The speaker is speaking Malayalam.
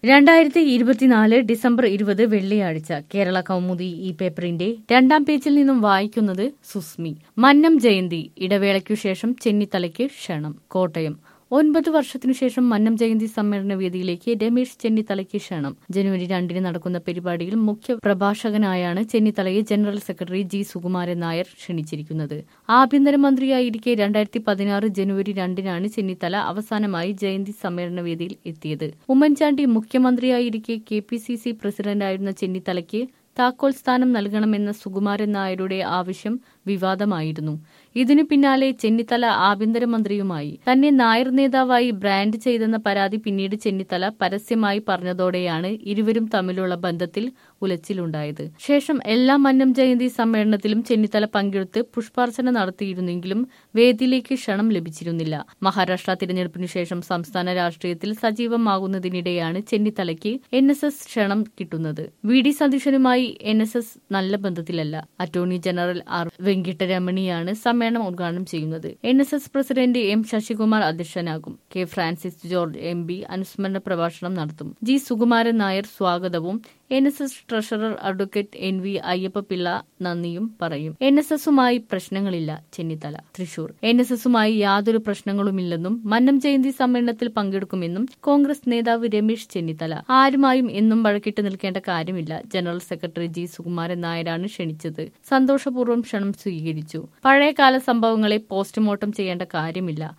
രണ്ടായിരത്തി ഇരുപത്തിനാല് ഡിസംബർ ഇരുപത് വെള്ളിയാഴ്ച കേരള കൗമുദി ഈ പേപ്പറിന്റെ രണ്ടാം പേജിൽ നിന്നും വായിക്കുന്നത് സുസ്മി മന്നം ജയന്തി ഇടവേളയ്ക്കു ശേഷം ചെന്നിത്തലയ്ക്ക് ക്ഷണം കോട്ടയം ഒൻപത് വർഷത്തിനു ശേഷം മന്നം ജയന്തി സമ്മേളന വേദിയിലേക്ക് രമേശ് ചെന്നിത്തലയ്ക്ക് ക്ഷണം ജനുവരി രണ്ടിന് നടക്കുന്ന പരിപാടിയിൽ മുഖ്യ പ്രഭാഷകനായാണ് ചെന്നിത്തലയെ general secretary G Sukumaran Nair ക്ഷണിച്ചിരിക്കുന്നത് ആഭ്യന്തരമന്ത്രിയായിരിക്കെ രണ്ടായിരത്തി പതിനാറ് ജനുവരി രണ്ടിനാണ് ചെന്നിത്തല അവസാനമായി ജയന്തി സമ്മേളന വേദിയിൽ എത്തിയത് ഉമ്മൻചാണ്ടി മുഖ്യമന്ത്രിയായിരിക്കെ കെ പി സി സി പ്രസിഡന്റായിരുന്ന ചെന്നിത്തലയ്ക്ക് താക്കോൽ സ്ഥാനം നൽകണമെന്ന സുകുമാരൻ നായരുടെ ആവശ്യം വിവാദമായിരുന്നു ഇതിനു പിന്നാലെ ചെന്നിത്തല ആഭ്യന്തരമന്ത്രിയുമായി തന്നെ നായർ നേതാവായി ബ്രാൻഡ് ചെയ്തെന്ന പരാതി പിന്നീട് ചെന്നിത്തല പരസ്യമായി പറഞ്ഞതോടെയാണ് ഇരുവരും തമ്മിലുള്ള ബന്ധത്തിൽ ഉലച്ചിലുണ്ടായത് ശേഷം എല്ലാ മന്നം ജയന്തി സമ്മേളനത്തിലും ചെന്നിത്തല പങ്കെടുത്ത് പുഷ്പാർച്ചന നടത്തിയിരുന്നെങ്കിലും വേദിയിലേക്ക് ക്ഷണം ലഭിച്ചിരുന്നില്ല മഹാരാഷ്ട്ര തിരഞ്ഞെടുപ്പിനു ശേഷം സംസ്ഥാന രാഷ്ട്രീയത്തിൽ സജീവമാകുന്നതിനിടെയാണ് ചെന്നിത്തലയ്ക്ക് എൻ എസ് എസ് ക്ഷണം കിട്ടുന്നത് വി ഡി സതീശനുമായി എൻ എസ് എസ് നല്ല ബന്ധത്തിലല്ല അറ്റോർണി ജനറൽ ആർ വെങ്കിട്ടരമണിയാണ് സമ്മേളനം ഉദ്ഘാടനം ചെയ്യുന്നത് N S S president M Sasikumar അധ്യക്ഷനാകും K Francis George M P അനുസ്മരണ പ്രഭാഷണം നടത്തും ജി സുകുമാരൻ നായർ സ്വാഗതവും N S S treasurer advocate N V Ayyappapillai നന്ദിയും പറയും എൻ എസ് എസുമായി പ്രശ്നങ്ങളില്ല ചെന്നിത്തല തൃശൂർ എൻ എസ് എസുമായി യാതൊരു പ്രശ്നങ്ങളുമില്ലെന്നും മന്നം ജയന്തി സമ്മേളനത്തിൽ പങ്കെടുക്കുമെന്നും കോൺഗ്രസ് നേതാവ് രമേശ് ചെന്നിത്തല ആരുമായും എന്നും വഴക്കിട്ട് നിൽക്കേണ്ട കാര്യമില്ല ജനറൽ സെക്രട്ടറി ജി സുകുമാരൻ നായരാണ് ക്ഷണിച്ചത് സന്തോഷപൂർവ്വം ക്ഷണം സ്വീകരിച്ചു പഴയകാല സംഭവങ്ങളെ പോസ്റ്റ്മോർട്ടം ചെയ്യേണ്ട കാര്യമില്ല